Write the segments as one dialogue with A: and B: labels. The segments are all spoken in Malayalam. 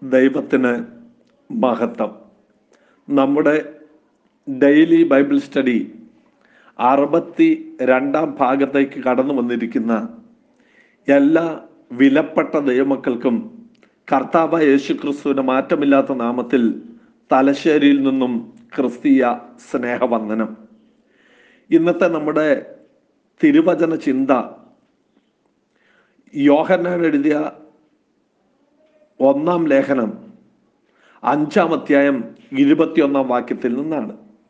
A: ദൈവത്തിന് മഹത്വം നമ്മുടെ ഡെയിലി ബൈബിൾ സ്റ്റഡി അറുപത്തി രണ്ടാം ഭാഗത്തേക്ക് കടന്നു വന്നിരിക്കുന്ന എല്ലാ വിലപ്പെട്ട ദൈവമക്കൾക്കും കർത്താവ് യേശു ക്രിസ്തുവിന് മാറ്റമില്ലാത്ത നാമത്തിൽ തലശ്ശേരിയിൽ നിന്നും ക്രിസ്തീയ സ്നേഹവന്ദനം ഇന്നത്തെ നമ്മുടെ തിരുവചന ചിന്ത യോഹന്നാൻ എഴുതിയ ഒന്നാം ലേഖനം അഞ്ചാം അധ്യായം ഇരുപത്തിയൊന്നാം വാക്യത്തിൽ നിന്നാണ്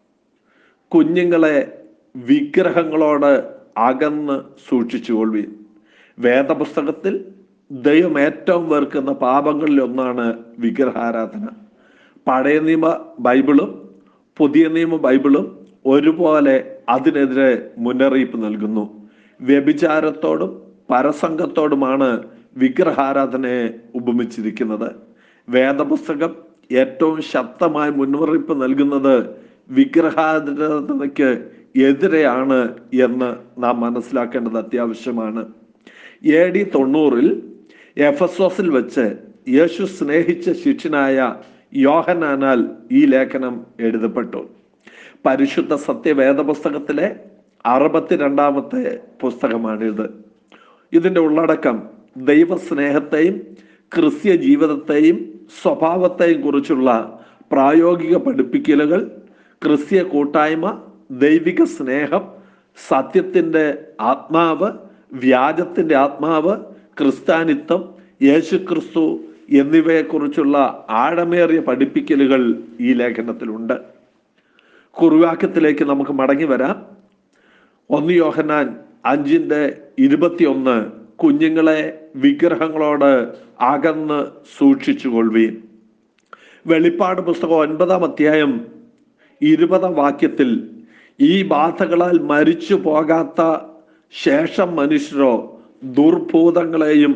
A: കുഞ്ഞുങ്ങളെ വിഗ്രഹങ്ങളോട് അകന്ന് സൂക്ഷിച്ചുകൊള്ളുവീൻ വേദപുസ്തകത്തിൽ ദൈവം ഏറ്റവും വെറുക്കുന്ന പാപങ്ങളിൽ ഒന്നാണ് വിഗ്രഹാരാധന പഴയ നിയമ ബൈബിളും പുതിയ നിയമ ബൈബിളും ഒരുപോലെ അതിനെതിരെ മുന്നറിയിപ്പ് നൽകുന്നു വ്യഭിചാരത്തോടും പരസംഗത്തോടുമാണ് വിഗ്രഹാരാധനയെ ഉപമിച്ചിരിക്കുന്നത് വേദപുസ്തകം ഏറ്റവും ശക്തമായ മുന്നറിയിപ്പ് നൽകുന്നത് വിഗ്രഹാരാധനയ്ക്ക് എതിരെയാണ് എന്ന് നാം മനസ്സിലാക്കേണ്ടത് അത്യാവശ്യമാണ് എ ഡി തൊണ്ണൂറിൽ എഫസോസിൽ വെച്ച് യേശു സ്നേഹിച്ച ശിഷ്യനായ യോഹനാനാൽ ഈ ലേഖനം എഴുതപ്പെട്ടു പരിശുദ്ധ സത്യവേദ പുസ്തകത്തിലെ അറുപത്തിരണ്ടാമത്തെ പുസ്തകമാണിത് ഇതിൻ്റെ ഉള്ളടക്കം ദൈവസ്നേഹത്തെയും ക്രിസ്ത്യ ജീവിതത്തെയും സ്വഭാവത്തെയും കുറിച്ചുള്ള പ്രായോഗിക പഠിപ്പിക്കലുകൾ ക്രിസ്ത്യ കൂട്ടായ്മ ദൈവിക സ്നേഹം സത്യത്തിൻ്റെ ആത്മാവ് വ്യാജത്തിൻ്റെ ആത്മാവ് ക്രിസ്ത്യാനിത്വം യേശുക്രിസ്തു എന്നിവയെക്കുറിച്ചുള്ള ആഴമേറിയ പഠിപ്പിക്കലുകൾ ഈ ലേഖനത്തിലുണ്ട് കുറുവാക്യത്തിലേക്ക് നമുക്ക് മടങ്ങി വരാം ഒന്ന് യോഹന്നാൻ അഞ്ചിൻ്റെ ഇരുപത്തിയൊന്ന് കുഞ്ഞുങ്ങളെ വിഗ്രഹങ്ങളോട് അകന്ന് സൂക്ഷിച്ചുകൊള്ളുവീൻ വെളിപ്പാട് പുസ്തകം ഒൻപതാം അധ്യായം ഇരുപതാം വാക്യത്തിൽ ഈ ബാധകളാൽ മരിച്ചു പോകാത്ത ശേഷം മനുഷ്യരോ ദുർഭൂതങ്ങളെയും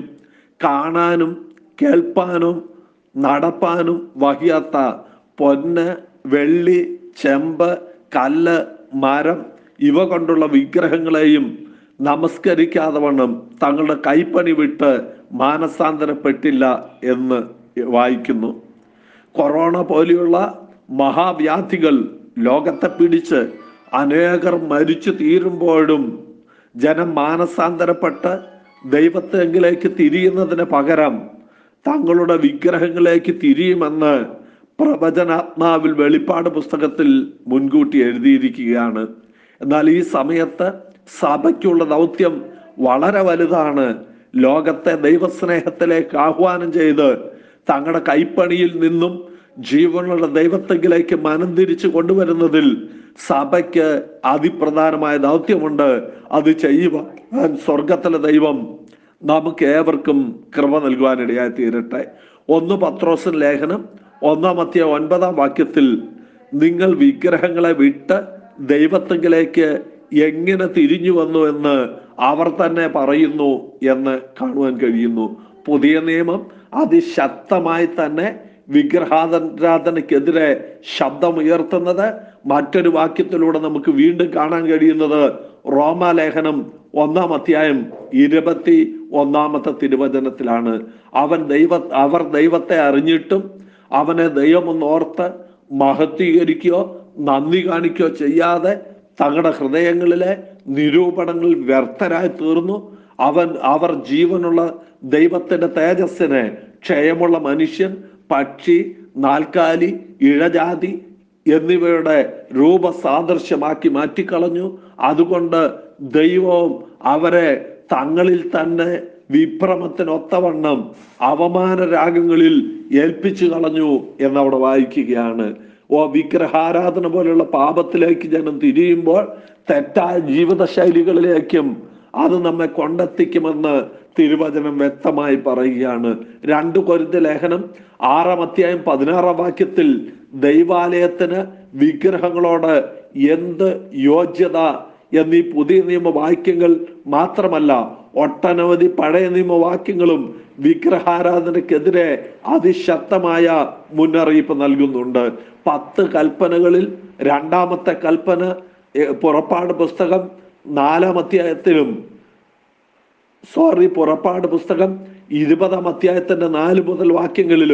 A: കാണാനും കേൾപ്പാനും നടപ്പാനും വഹിയാത്ത പൊന്ന് വെള്ളി ചെമ്പ് കല്ല് മരം ഇവ കൊണ്ടുള്ള വിഗ്രഹങ്ങളെയും നമസ്കരിക്കാതെ വണ്ണം തങ്ങളുടെ കൈപ്പണി വിട്ട് മാനസാന്തരപ്പെട്ടില്ല എന്ന് വായിക്കുന്നു കൊറോണ പോലെയുള്ള മഹാവ്യാധികൾ ലോകത്തെ പിടിച്ച് അനേകർ മരിച്ചു തീരുമ്പോഴും ജനം മാനസാന്തരപ്പെട്ട് ദൈവത്തെങ്കിലേക്ക് തിരിയുന്നതിന് പകരം തങ്ങളുടെ വിഗ്രഹങ്ങളിലേക്ക് തിരിയുമെന്ന് പ്രവചനാത്മാവിൽ വെളിപ്പാട് പുസ്തകത്തിൽ മുൻകൂട്ടി എഴുതിയിരിക്കുകയാണ് എന്നാൽ ഈ സമയത്ത് സഭയ്ക്കുള്ള ദൗത്യം വളരെ വലുതാണ് ലോകത്തെ ദൈവസ്നേഹത്തിലേക്ക് ആഹ്വാനം ചെയ്ത് തങ്ങളുടെ കൈപ്പണിയിൽ നിന്നും ജീവനുള്ള ദൈവത്തെങ്കിലേക്ക് മനം തിരിച്ചു കൊണ്ടുവരുന്നതിൽ സഭയ്ക്ക് അതിപ്രധാനമായ ദൗത്യമുണ്ട് അത് ചെയ്യുവാൻ സ്വർഗത്തിലെ ദൈവം നമുക്ക് ഏവർക്കും കൃപ നൽകുവാനിടയായി തീരട്ടെ ഒന്ന് പത്രോസൻ ലേഖനം ഒന്നാമത്തെ ഒൻപതാം വാക്യത്തിൽ നിങ്ങൾ വിഗ്രഹങ്ങളെ വിട്ട് ദൈവത്തെങ്കിലേക്ക് എങ്ങനെ തിരിഞ്ഞു വന്നു എന്ന് അവർ തന്നെ പറയുന്നു എന്ന് കാണുവാൻ കഴിയുന്നു പുതിയ നിയമം അതിശക്തമായി തന്നെ വിഗ്രഹാരാധനയ്ക്കെതിരെ ശബ്ദമുയർത്തുന്നത് മറ്റൊരു വാക്യത്തിലൂടെ നമുക്ക് വീണ്ടും കാണാൻ കഴിയുന്നത് റോമാലേഖനം ഒന്നാം അധ്യായം ഇരുപത്തി ഒന്നാമത്തെ തിരുവചനത്തിലാണ് അവൻ ദൈവ അവർ ദൈവത്തെ അറിഞ്ഞിട്ടും അവനെ ദൈവമൊന്ന് ഓർത്ത് മഹത്വീകരിക്കുകയോ നന്ദി കാണിക്കുകയോ ചെയ്യാതെ തങ്ങളുടെ ഹൃദയങ്ങളിലെ നിരൂപണങ്ങൾ വ്യർത്ഥരായി തീർന്നു അവൻ അവർ ജീവനുള്ള ദൈവത്തിന്റെ തേജസ്സിനെ ക്ഷയമുള്ള മനുഷ്യൻ പക്ഷി നാൽക്കാലി ഇഴജാതി എന്നിവയുടെ രൂപസാദൃശ്യമാക്കി മാറ്റിക്കളഞ്ഞു അതുകൊണ്ട് ദൈവവും അവരെ തങ്ങളിൽ തന്നെ വിഭ്രമത്തിനൊത്തവണ്ണം അവമാന രാഗങ്ങളിൽ ഏൽപ്പിച്ചു കളഞ്ഞു എന്നവിടെ വായിക്കുകയാണ് ഓ വിഗ്രഹാരാധന പോലെയുള്ള പാപത്തിലേക്ക് ജനം തിരിയുമ്പോൾ തെറ്റായ ജീവിത ശൈലികളിലേക്കും അത് നമ്മെ കൊണ്ടെത്തിക്കുമെന്ന് തിരുവചനം വ്യക്തമായി പറയുകയാണ് രണ്ട് കൊരുത്ത ലേഖനം ആറാം അധ്യായം പതിനാറാം വാക്യത്തിൽ ദൈവാലയത്തിന് വിഗ്രഹങ്ങളോട് എന്ത് യോഗ്യത എന്നീ പുതിയ നിയമ വാക്യങ്ങൾ മാത്രമല്ല ഒട്ടനവധി പഴയ നിയമവാക്യങ്ങളും വിഗ്രഹാരാധനക്കെതിരെ അതിശക്തമായ മുന്നറിയിപ്പ് നൽകുന്നുണ്ട് പത്ത് കൽപ്പനകളിൽ രണ്ടാമത്തെ കൽപ്പന എ, പുറപ്പാട് പുസ്തകം നാലാം അധ്യായത്തിലും സോറി പുറപ്പാട് പുസ്തകം ഇരുപതാം അധ്യായത്തിന്റെ നാല് മുതൽ വാക്യങ്ങളിലും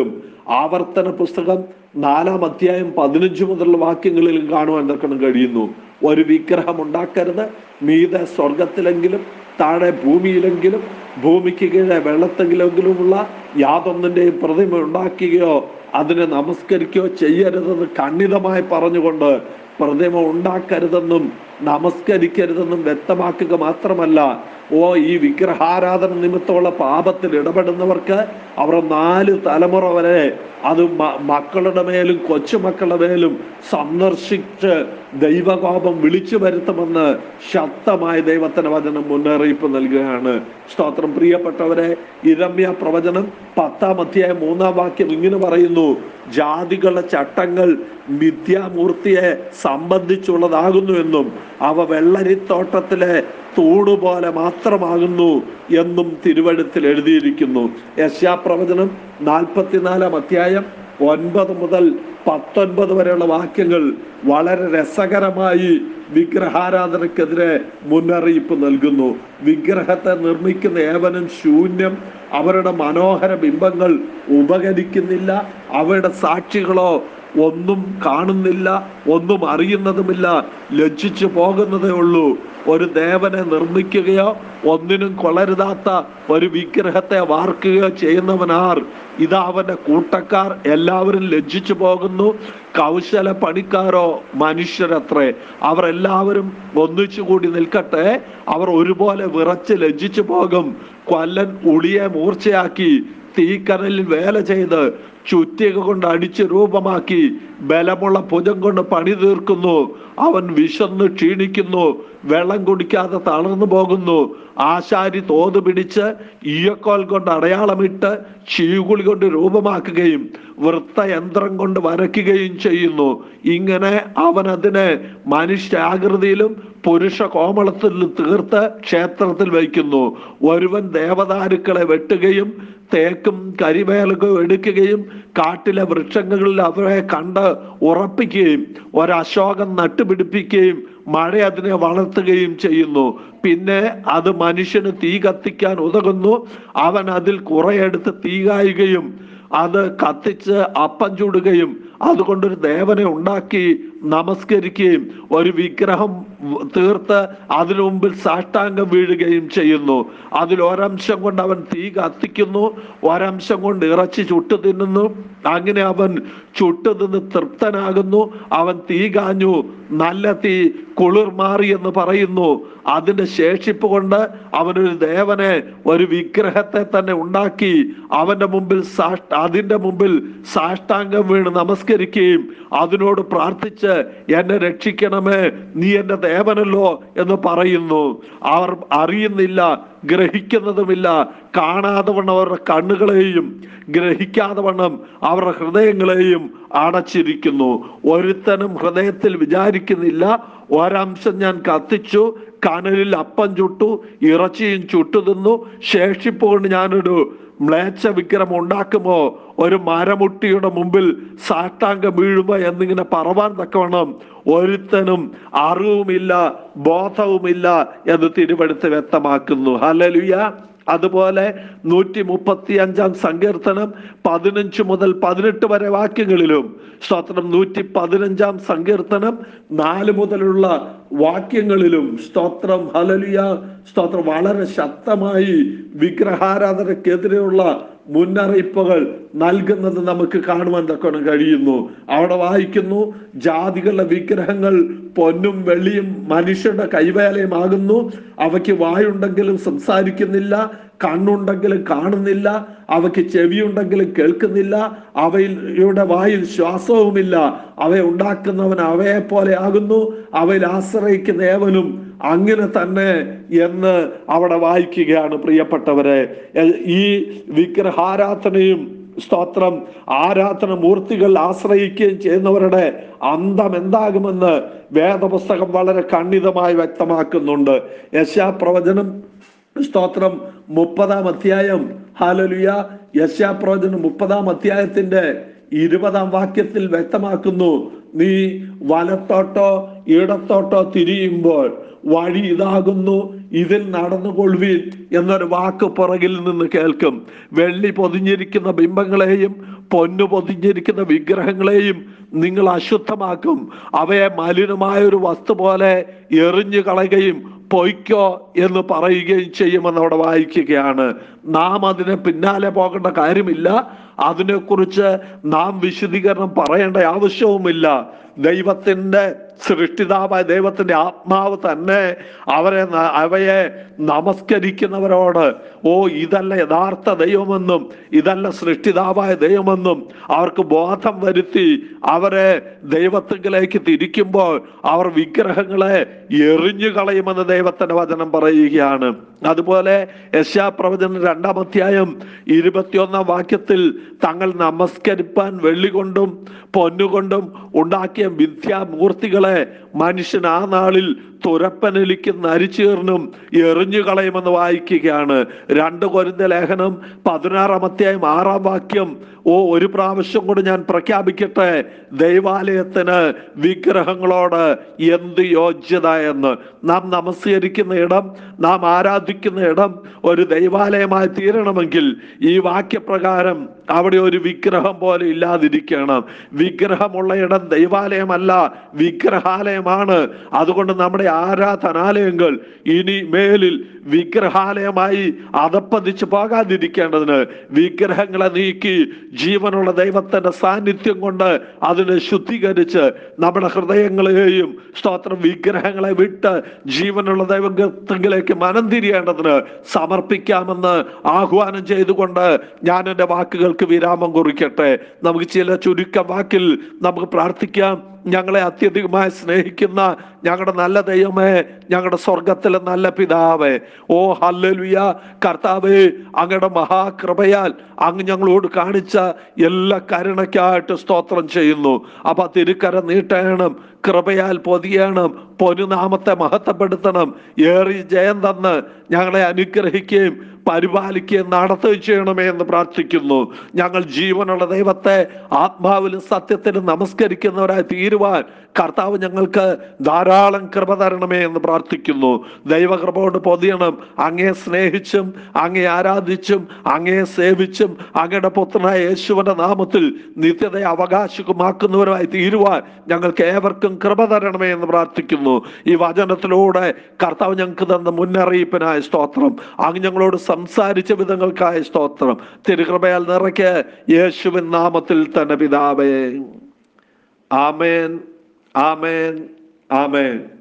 A: ആവർത്തന പുസ്തകം നാലാം അധ്യായം പതിനഞ്ച് മുതലുള്ള വാക്യങ്ങളിലും കാണുവാൻ എന്തൊക്കെ കഴിയുന്നു ഒരു വിഗ്രഹം ഉണ്ടാക്കരുത് മീതെ സ്വർഗത്തിലെങ്കിലും താഴെ ഭൂമിയിലെങ്കിലും ഭൂമിക്ക് കീഴെ വെള്ളത്തെങ്കിലെങ്കിലുമുള്ള യാതൊന്നിൻ്റെയും പ്രതിമ ഉണ്ടാക്കുകയോ അതിനെ നമസ്കരിക്കുകയോ ചെയ്യരുതെന്ന് ഖണ്ഡിതമായി പറഞ്ഞുകൊണ്ട് പ്രതിമ ഉണ്ടാക്കരുതെന്നും നമസ്കരിക്കരുതെന്നും വ്യക്തമാക്കുക മാത്രമല്ല ഓ ഈ വിഗ്രഹാരാധന നിമിത്തമുള്ള പാപത്തിൽ ഇടപെടുന്നവർക്ക് അവർ നാല് തലമുറ വരെ അത് മ- മക്കളുടെ മേലും കൊച്ചുമക്കളുടെ മേലും സന്ദർശിച്ച് ദൈവകോപം വിളിച്ചു വരുത്തുമെന്ന് ശക്തമായ ദൈവത്തിന്റെ വചനം മുന്നറിയിപ്പ് നൽകുകയാണ് സ്തോത്രം പ്രിയപ്പെട്ടവരെ ഇരമ്യ പ്രവചനം പത്താം അധ്യായം മൂന്നാം വാക്യം ഇങ്ങനെ പറയുന്നു ജാതികളുടെ ചട്ടങ്ങൾ മിഥ്യാമൂർത്തിയെ സംബന്ധിച്ചുള്ളതാകുന്നു എന്നും അവ വെള്ളരിത്തോട്ടത്തിലെ തൂണ് പോലെ മാത്രമാകുന്നു എന്നും തിരുവഴുത്തിൽ എഴുതിയിരിക്കുന്നു യശാപ്രവചനം നാൽപ്പത്തിനാലാം അധ്യായം ഒൻപത് മുതൽ പത്തൊൻപത് വരെയുള്ള വാക്യങ്ങൾ വളരെ രസകരമായി വിഗ്രഹാരാധനക്കെതിരെ മുന്നറിയിപ്പ് നൽകുന്നു വിഗ്രഹത്തെ നിർമ്മിക്കുന്ന ഏവനും ശൂന്യം അവരുടെ മനോഹര ബിംബങ്ങൾ ഉപകരിക്കുന്നില്ല അവയുടെ സാക്ഷികളോ ഒന്നും കാണുന്നില്ല ഒന്നും അറിയുന്നതുമില്ല ലജ്ജിച്ചു പോകുന്നതേ ഉള്ളൂ ഒരു ദേവനെ നിർമ്മിക്കുകയോ ഒന്നിനും കൊളരുതാത്ത ഒരു വിഗ്രഹത്തെ വാർക്കുകയോ ചെയ്യുന്നവനാർ ഇതാ അവന്റെ കൂട്ടക്കാർ എല്ലാവരും ലജ്ജിച്ചു പോകുന്നു കൗശല പണിക്കാരോ മനുഷ്യരത്രേ അവർ എല്ലാവരും ഒന്നിച്ചു കൂടി നിൽക്കട്ടെ അവർ ഒരുപോലെ വിറച്ച് ലജ്ജിച്ചു പോകും കൊല്ലൻ ഉളിയെ മൂർച്ചയാക്കി തീക്കനലിൽ വേല ചെയ്ത് ചുറ്റിക കൊണ്ട് അടിച്ച് രൂപമാക്കി ബലമുള്ള ഭുജം കൊണ്ട് പണി തീർക്കുന്നു അവൻ വിശന്ന് ക്ഷീണിക്കുന്നു വെള്ളം കുടിക്കാതെ തളർന്നു പോകുന്നു ആശാരി തോത് പിടിച്ച് ഈയക്കോൽ കൊണ്ട് അടയാളമിട്ട് ചീകുളി കൊണ്ട് രൂപമാക്കുകയും വൃത്തയന്ത്രം കൊണ്ട് വരയ്ക്കുകയും ചെയ്യുന്നു ഇങ്ങനെ അവൻ അതിനെ മനുഷ്യാകൃതിയിലും പുരുഷ കോമളത്തിലും തീർത്ത് ക്ഷേത്രത്തിൽ വയ്ക്കുന്നു ഒരുവൻ ദേവദാരുക്കളെ വെട്ടുകയും തേക്കും കരിവേലക്കും എടുക്കുകയും കാട്ടിലെ വൃക്ഷങ്ങളിൽ അവരെ കണ്ട് ഉറപ്പിക്കുകയും ഒരശോകം നട്ടുപിടിപ്പിക്കുകയും മഴ അതിനെ വളർത്തുകയും ചെയ്യുന്നു പിന്നെ അത് മനുഷ്യന് തീ കത്തിക്കാൻ ഉതകുന്നു അവൻ അതിൽ കുറെയെടുത്ത് തീ കായുകയും അത് കത്തിച്ച് അപ്പം ചൂടുകയും അതുകൊണ്ടൊരു ദേവനെ ഉണ്ടാക്കി നമസ്കരിക്കുകയും ഒരു വിഗ്രഹം തീർത്ത് അതിനു മുമ്പിൽ സാഷ്ടാംഗം വീഴുകയും ചെയ്യുന്നു അതിൽ ഒരംശം കൊണ്ട് അവൻ തീ കത്തിക്കുന്നു ഒരംശം കൊണ്ട് ഇറച്ചി ചുട്ടു തിന്നുന്നു അങ്ങനെ അവൻ ചുട്ടു തിന്ന് തൃപ്തനാകുന്നു അവൻ തീ കാഞ്ഞു നല്ല തീ കുളിർ മാറി എന്ന് പറയുന്നു അതിന്റെ ശേഷിപ്പ് കൊണ്ട് അവനൊരു ദേവനെ ഒരു വിഗ്രഹത്തെ തന്നെ ഉണ്ടാക്കി അവന്റെ മുമ്പിൽ സാഷ്ട അതിന്റെ മുമ്പിൽ സാഷ്ടാംഗം വീണ് നമസ്കരിക്കുകയും അതിനോട് പ്രാർത്ഥിച്ച് എന്നെ രക്ഷിക്കണമേ നീ എന്റെ ദേവനല്ലോ എന്ന് പറയുന്നു അവർ അറിയുന്നില്ല ഗ്രഹിക്കുന്നതുമില്ല കാണാതെ വണ്ണം അവരുടെ കണ്ണുകളെയും ഗ്രഹിക്കാതെ വണ്ണം അവരുടെ ഹൃദയങ്ങളെയും അടച്ചിരിക്കുന്നു ഒരുത്തനും ഹൃദയത്തിൽ വിചാരിക്കുന്നില്ല ഒരംശം ഞാൻ കത്തിച്ചു കനലിൽ അപ്പം ചുട്ടു ഇറച്ചിയും ചുട്ടു തിന്നു ശേഷിപ്പ് കൊണ്ട് ഞാനൊരു മ്ലേച്ഛ വിഗ്രഹം ഉണ്ടാക്കുമോ ഒരു മരമുട്ടിയുടെ മുമ്പിൽ സാഷ്ടാംഗം വീഴുമോ എന്നിങ്ങനെ പറവാൻ തക്കവണ്ണം ഒരുത്തനും അറിവുമില്ല ബോധവുമില്ല എന്ന് തിരുവെടുത്ത് വ്യക്തമാക്കുന്നു ഹലലുയ അതുപോലെ നൂറ്റി മുപ്പത്തി അഞ്ചാം സങ്കീർത്തനം പതിനഞ്ച് മുതൽ പതിനെട്ട് വരെ വാക്യങ്ങളിലും സ്തോത്രം നൂറ്റി പതിനഞ്ചാം സങ്കീർത്തനം നാല് മുതലുള്ള വാക്യങ്ങളിലും സ്തോത്രം ഹലലിയ സ്തോത്രം വളരെ ശക്തമായി വിഗ്രഹാരാധനക്കെതിരെയുള്ള മുന്നറിയിപ്പുകൾ നൽകുന്നത് നമുക്ക് കാണുവാൻ തക്കണം കഴിയുന്നു അവിടെ വായിക്കുന്നു ജാതികളുടെ വിഗ്രഹങ്ങൾ പൊന്നും വെള്ളിയും മനുഷ്യരുടെ കൈവേലയുമാകുന്നു അവയ്ക്ക് വായുണ്ടെങ്കിലും സംസാരിക്കുന്നില്ല കണ്ണുണ്ടെങ്കിലും കാണുന്നില്ല അവയ്ക്ക് ചെവിയുണ്ടെങ്കിലും കേൾക്കുന്നില്ല അവയുടെ വായിൽ ശ്വാസവുമില്ല അവയെ ഉണ്ടാക്കുന്നവൻ അവയെ പോലെ ആകുന്നു അവയിൽ ആശ്രയിക്കുന്ന ഏവനും അങ്ങനെ തന്നെ എന്ന് അവിടെ വായിക്കുകയാണ് പ്രിയപ്പെട്ടവരെ എ- ഈ വിഗ്രഹാരാധനയും സ്തോത്രം ആരാധന മൂർത്തികൾ ആശ്രയിക്കുകയും ചെയ്യുന്നവരുടെ അന്തം എന്താകുമെന്ന് വേദപുസ്തകം വളരെ ഖണ്ഡിതമായി വ്യക്തമാക്കുന്നുണ്ട് യശാപ്രവചനം സ്തോത്രം മുപ്പതാം അധ്യായം ഹാലലുയ യശാപ്രവചനം മുപ്പതാം അധ്യായത്തിന്റെ ഇരുപതാം വാക്യത്തിൽ വ്യക്തമാക്കുന്നു നീ വലത്തോട്ടോ ഇടത്തോട്ടോ തിരിയുമ്പോൾ വഴി ഇതാകുന്നു ഇതിൽ നടന്നുകൊള്ളുവീൻ എന്നൊരു വാക്ക് പുറകിൽ നിന്ന് കേൾക്കും വെള്ളി പൊതിഞ്ഞിരിക്കുന്ന ബിംബങ്ങളെയും പൊന്നു പൊതിഞ്ഞിരിക്കുന്ന വിഗ്രഹങ്ങളെയും നിങ്ങൾ അശുദ്ധമാക്കും അവയെ മലിനമായ ഒരു വസ്തു പോലെ എറിഞ്ഞു കളയുകയും പൊയ്ക്കോ എന്ന് പറയുകയും ചെയ്യുമെന്ന് അവിടെ വായിക്കുകയാണ് നാം അതിന് പിന്നാലെ പോകേണ്ട കാര്യമില്ല അതിനെക്കുറിച്ച് നാം വിശദീകരണം പറയേണ്ട ആവശ്യവുമില്ല ദൈവത്തിന്റെ സൃഷ്ടിതാവായ ദൈവത്തിന്റെ ആത്മാവ് തന്നെ അവരെ ന- അവയെ നമസ്കരിക്കുന്നവരോട് ഓ ഇതല്ല യഥാർത്ഥ ദൈവമെന്നും ഇതല്ല സൃഷ്ടിതാവായ ദൈവമെന്നും അവർക്ക് ബോധം വരുത്തി അവരെ ദൈവത്തിലേക്ക് തിരിക്കുമ്പോൾ അവർ വിഗ്രഹങ്ങളെ എറിഞ്ഞു കളയുമെന്ന് ദൈവത്തിന്റെ വചനം പറയുകയാണ് അതുപോലെ യശാപ്രവചനം രണ്ടാം അധ്യായം ഇരുപത്തിയൊന്നാം വാക്യത്തിൽ തങ്ങൾ നമസ്കരിപ്പാൻ വെള്ളി കൊണ്ടും പൊന്നുകൊണ്ടും ഉണ്ടാക്കിയ മിഥ്യാമൂർത്തികളെ മനുഷ്യൻ ആ നാളിൽ തുരപ്പനലിക്ക് നരിച്ചീർന്നും എറിഞ്ഞു കളയുമെന്ന് വായിക്കുകയാണ് രണ്ട് കൊരിന്ത ലേഖനം പതിനാറാം അധ്യായം ആറാം വാക്യം ഓ ഒരു പ്രാവശ്യം കൂടി ഞാൻ പ്രഖ്യാപിക്കട്ടെ ദൈവാലയത്തിന് വിഗ്രഹങ്ങളോട് എന്ത് യോഗ്യത എന്ന് നാം നമസ്കരിക്കുന്ന ഇടം നാം ആരാധിക്കുന്ന ഇടം ഒരു ദൈവാലയമായി തീരണമെങ്കിൽ ഈ വാക്യപ്രകാരം അവിടെ ഒരു വിഗ്രഹം പോലെ ഇല്ലാതിരിക്കണം വിഗ്രഹമുള്ള ഇടം ദൈവാലയമല്ല വിഗ്രഹാലയമാണ് അതുകൊണ്ട് നമ്മുടെ ആരാധനാലയങ്ങൾ ഇനി മേലിൽ വിഗ്രഹാലയമായി അതപ്പതിച്ച് പോകാതിരിക്കേണ്ടതിന് വിഗ്രഹങ്ങളെ നീക്കി ജീവനുള്ള ദൈവത്തിന്റെ സാന്നിധ്യം കൊണ്ട് അതിനെ ശുദ്ധീകരിച്ച് നമ്മുടെ ഹൃദയങ്ങളെയും സ്തോത്രം വിഗ്രഹങ്ങളെ വിട്ട് ജീവനുള്ള ദൈവത്തിലേക്ക് മനം തിരിയേണ്ടതിന് സമർപ്പിക്കാമെന്ന് ആഹ്വാനം ചെയ്തുകൊണ്ട് ഞാൻ എൻ്റെ വാക്കുകൾക്ക് വിരാമം കുറിക്കട്ടെ നമുക്ക് ചില ചുരുക്ക വാക്കിൽ നമുക്ക് പ്രാർത്ഥിക്കാം ഞങ്ങളെ അത്യധികമായി സ്നേഹിക്കുന്ന ഞങ്ങളുടെ നല്ല ദൈവമേ ഞങ്ങളുടെ സ്വർഗത്തിലെ നല്ല പിതാവേ ഓ ഹല്ലേലൂയ കർത്താവേ അങ്ങയുടെ മഹാകൃപയാൽ അങ്ങ് ഞങ്ങളോട് കാണിച്ച എല്ലാ കരുണയ്ക്കായിട്ട് സ്തോത്രം ചെയ്യുന്നു അപ്പൊ തിരുക്കര നീട്ടണം കൃപയാൽ പൊതിയണം പൊന്നുനാമത്തെ മഹത്വപ്പെടുത്തണം ഏറി ജയം തന്ന് ഞങ്ങളെ അനുഗ്രഹിക്കുകയും പരിപാലിക്കുകയും നടത്തുകയും ചെയ്യണമേ എന്ന് പ്രാർത്ഥിക്കുന്നു ഞങ്ങൾ ജീവനുള്ള ദൈവത്തെ ആത്മാവിലും സത്യത്തിലും നമസ്കരിക്കുന്നവരായി തീരുവാൻ കർത്താവ് ഞങ്ങൾക്ക് ധാരാളം കൃപ തരണമേ എന്ന് പ്രാർത്ഥിക്കുന്നു ദൈവകൃപ കൊണ്ട് പൊതിയണം അങ്ങേ സ്നേഹിച്ചും അങ്ങേ ആരാധിച്ചും അങ്ങേ സേവിച്ചും അങ്ങയുടെ പുത്രനായ യേശുവിന്റെ നാമത്തിൽ നിത്യത അവകാശമാക്കുന്നവരുമായി തീരുവാൻ ഞങ്ങൾക്ക് ഏവർക്കും കൃപ തരണമേ എന്ന് പ്രാർത്ഥിക്കുന്നു ഈ വചനത്തിലൂടെ കർത്താവ് ഞങ്ങൾക്ക് തന്ന മുന്നറിയിപ്പിനായ സ്തോത്രം അങ്ങ് ഞങ്ങളോട് സംസാരിച്ച വിധങ്ങൾക്കായ സ്തോത്രം തിരുകൃപയാൽ നിറയ്ക്ക് യേശുവിൻ നാമത്തിൽ തന്നെ പിതാവേ ആമേൻ ആമേൻ ആമേൻ